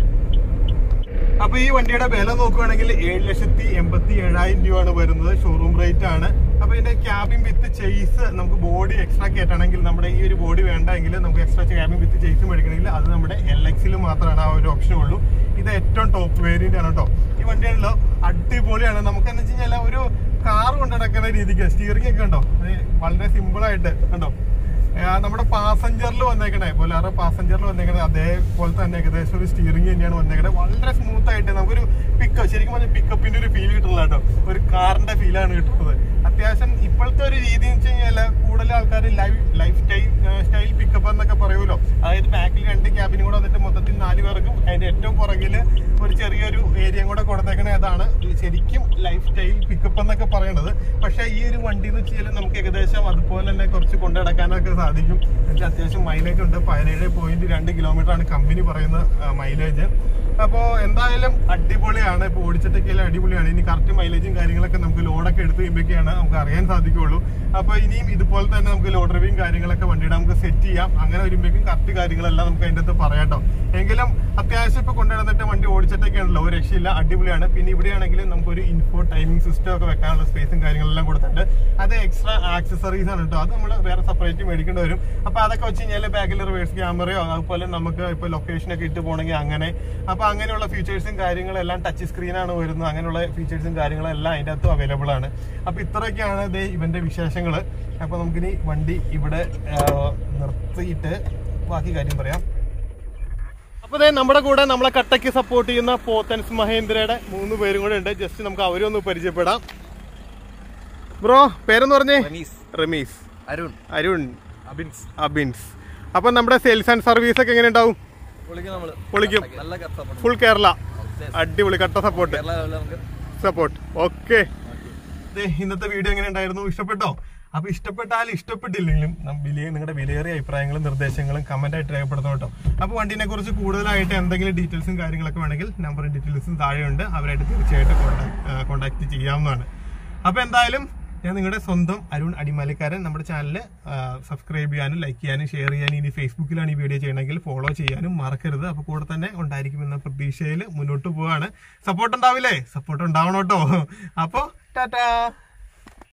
അപ്പൊ ഈ വണ്ടിയുടെ വില നോക്കുവാണെങ്കിൽ ഏഴ് ലക്ഷത്തി എൺപത്തി ഏഴായിരം രൂപയാണ് വരുന്നത് ഷോറൂം റേറ്റ് ആണ് അപ്പൊ ഇതിന്റെ ക്യാബിൻ വിത്ത് ചെയ്സ് നമുക്ക് ബോഡി എക്സ്ട്രാ കയറ്റണമെങ്കിൽ നമ്മുടെ ഈ ഒരു ബോഡി വേണ്ടെങ്കിൽ നമുക്ക് എക്സ്ട്രാ ക്യാബിൻ വിത്ത് ചെയ്സ് മേടിക്കണമെങ്കിൽ അത് നമ്മുടെ എൽ എക്സിൽ മാത്രമാണ് ആ ഒരു ഓപ്ഷൻ ഉള്ളൂ ഇത് ഏറ്റവും ടോപ്പ് വേരിയന്റ് ആണ് കേട്ടോ ഈ വണ്ടിയാണല്ലോ അടിപൊളിയാണ് നമുക്ക് എന്ന് വെച്ച് കഴിഞ്ഞാൽ ഒരു കാർ കൊണ്ട് നടക്കുന്ന രീതിക്ക് സ്റ്റിയറിംഗ് ഒക്കെ ഉണ്ടോ അത് വളരെ സിമ്പിൾ ആയിട്ട് കണ്ടോ ആ, നമ്മുടെ പാസഞ്ചറിൽ വന്നേക്കണേ ബൊലാറോ പാസഞ്ചറിൽ വന്നേക്കണേ അതേപോലെ തന്നെ ഏകദേശം ഒരു സ്റ്റിയറിംഗ് തന്നെയാണ് വന്നേക്കണേ വളരെ സ്മൂത്ത് ആയിട്ട് നമുക്കൊരു പിക്കപ്പ് ശരിക്കും പറഞ്ഞാൽ പിക്കപ്പിന്റെ ഒരു ഫീൽ കിട്ടുന്നില്ല കേട്ടോ ഒരു കാറിന്റെ ഫീലാണ് കിട്ടുന്നത് അത്യാവശ്യം ഇപ്പോഴത്തെ ഒരു രീതി എന്ന് വെച്ച് കഴിഞ്ഞാൽ കൂടുതൽ ആൾക്കാർ life life style style pickup എന്നൊക്കെ പറയുമല്ലോ അതായത് ബാക്കിൽ രണ്ട് ക്യാബിനും കൂടെ വന്നിട്ട് മൊത്തത്തിൽ നാല് പേർക്കും അതിന്റെ ഏറ്റവും പുറകില് ഒരു ചെറിയൊരു ഏരിയയും കൂടെ കൊടുത്തേക്കണേ അതാണ് ഈ ശരിക്കും ലൈഫ് സ്റ്റൈൽ പിക്കപ്പ് എന്നൊക്കെ പറയണത് പക്ഷേ ഈ ഒരു വണ്ടി എന്ന് വെച്ച് കഴിഞ്ഞാൽ നമുക്ക് ഏകദേശം അതുപോലെ തന്നെ കുറച്ച് കൊണ്ടുനടക്കാനൊക്കെ സാധിക്കും എന്നുവെച്ചാൽ അത്യാവശ്യം മൈലേജ് ഉണ്ട് പതിനേഴ് പോയിന്റ് രണ്ട് കിലോമീറ്റർ ആണ് കമ്പനി പറയുന്ന മൈലേജ് അപ്പോൾ എന്തായാലും അടിപൊളിയാണ് ഇപ്പോൾ ഓടിച്ചിട്ടൊക്കെ അടിപൊളിയാണ് ഇനി കറക്റ്റ് മൈലേജും കാര്യങ്ങളൊക്കെ നമുക്ക് ലോഡൊക്കെ എടുത്ത് കഴിയുമ്പോഴൊക്കെയാണ് നമുക്ക് അറിയാൻ സാധിക്കുള്ളൂ അപ്പോൾ ഇനിയും ഇതുപോലെ തന്നെ നമുക്ക് ലോഡ് റിവ്യൂയും കാര്യങ്ങളൊക്കെ വണ്ടിയുടെ നമുക്ക് സെറ്റ് ചെയ്യാം അങ്ങനെ വരുമ്പോഴേക്കും കറക്റ്റ് കാര്യങ്ങളെല്ലാം നമുക്ക് അതിൻ്റെ അകത്ത് പറയാട്ടോ എങ്കിലും അത്യാവശ്യം ഇപ്പോൾ കൊണ്ടുവന്നിട്ട് വണ്ടി ഓടിച്ചിട്ടൊക്കെയാണല്ലോ ഒരു രക്ഷയില്ല അടിപൊളിയാണ് പിന്നെ ഇവിടെയാണെങ്കിൽ നമുക്കൊരു ഇൻഫോ ടൈമിംഗ് സിസ്റ്റം ഒക്കെ വെക്കാനുള്ള സ്പേസും കാര്യങ്ങളെല്ലാം കൊടുത്തിട്ടുണ്ട് അത് എക്സ്ട്രാ ആക്സസറീസ് ആണ് കേട്ടോ അത് നമ്മൾ വേറെ സെപ്പറേറ്റ് മേടിക്കേണ്ടി വരും അപ്പോൾ അതൊക്കെ വെച്ച് കഴിഞ്ഞാൽ ബാക്കിൽ റിവേഴ്സ് ക്യാമറയോ അതുപോലെ നമുക്ക് ഇപ്പോൾ ലൊക്കേഷനൊക്കെ ഇട്ട് പോകണമെങ്കിൽ അങ്ങനെ അപ്പോൾ അങ്ങനെയുള്ള ഫീച്ചേഴ്സും കാര്യങ്ങളെല്ലാം ടച്ച് സ്ക്രീനാണ് വരുന്നത് അങ്ങനെയുള്ള ഫീച്ചേഴ്സും കാര്യങ്ങളും എല്ലാം അതിൻ്റെ അകത്തും അവൈലബിൾ ആണ് അപ്പോൾ ഇത്രയൊക്കെയാണ് ഇത് ഇവന്റെ വിശേഷങ്ങൾ അപ്പോൾ നമുക്കിനി വണ്ടി ഇവിടെ ആ, നിർത്തിയിട്ട് ബാക്കി കാര്യം പറയാം അപ്പൊ ദേ നമ്മുടെ കൂടെ നമ്മളെ കട്ടയ്ക്ക് സപ്പോർട്ട് ചെയ്യുന്ന പോത്തൻസ് മഹേന്ദ്രയുടെ മൂന്ന് പേരും കൂടെ ഉണ്ട് ജസ്റ്റ് നമുക്ക് അവരൊന്ന് പരിചയപ്പെടാം ബ്രോ പേരെന്ന് പറഞ്ഞേ റമീസ് റമീസ് അരുൺ അരുൺ അബിൻസ് അബിൻസ് അപ്പൊ നമ്മുടെ സെയിൽസ് ആൻഡ് സർവീസ് ഒക്കെ എങ്ങനെ ഉണ്ടാവും പൊളിക്കും നമ്മള് പൊളിക്കും നല്ല സപ്പോർട്ട് ഫുൾ കേരള അടിപൊളി കട്ട സപ്പോർട്ട് കേരള ലെവലിൽ നമുക്ക് സപ്പോർട്ട് ഓക്കെ ഇന്നത്തെ വീഡിയോ എങ്ങനെ ഉണ്ടായിരുന്നു ഇഷ്ടപ്പെട്ടോ അപ്പൊ ഇഷ്ടപ്പെട്ടാലും ഇഷ്ടപ്പെട്ടില്ലെങ്കിലും നം- വിലയ നിങ്ങളുടെ വിലയേറിയ അഭിപ്രായങ്ങളും നിർദ്ദേശങ്ങളും കമന്റ് ആയിട്ട് രേഖപ്പെടുത്തണം കേട്ടോ അപ്പൊ വണ്ടിനെ കുറിച്ച് കൂടുതലായിട്ട് എന്തെങ്കിലും ഡീറ്റെയിൽസും കാര്യങ്ങളൊക്കെ വേണമെങ്കിൽ നമ്പറും ഡീറ്റെയിൽസും താഴെയുണ്ട് അവരായിട്ട് തീർച്ചയായിട്ടും കോൺടാക്ട് ചെയ്യാവുന്നതാണ് അപ്പൊ എന്തായാലും ഞാൻ നിങ്ങളുടെ സ്വന്തം അരുൺ അടിമാലിക്കാരൻ നമ്മുടെ ചാനൽ സബ്സ്ക്രൈബ് ചെയ്യാനും ലൈക്ക് ചെയ്യാനും ഷെയർ ചെയ്യാനും ഇനി ഫേസ്ബുക്കിലാണ് ഈ വീഡിയോ ചെയ്യണമെങ്കിൽ ഫോളോ ചെയ്യാനും മറക്കരുത് അപ്പൊ കൂടെ തന്നെ ഉണ്ടായിരിക്കുമെന്ന പ്രതീക്ഷയിൽ മുന്നോട്ട് പോവാണ് സപ്പോർട്ട് ഉണ്ടാവില്ലേ സപ്പോർട്ട് ഉണ്ടാവണം കേട്ടോ അപ്പൊ ടാറ്റാ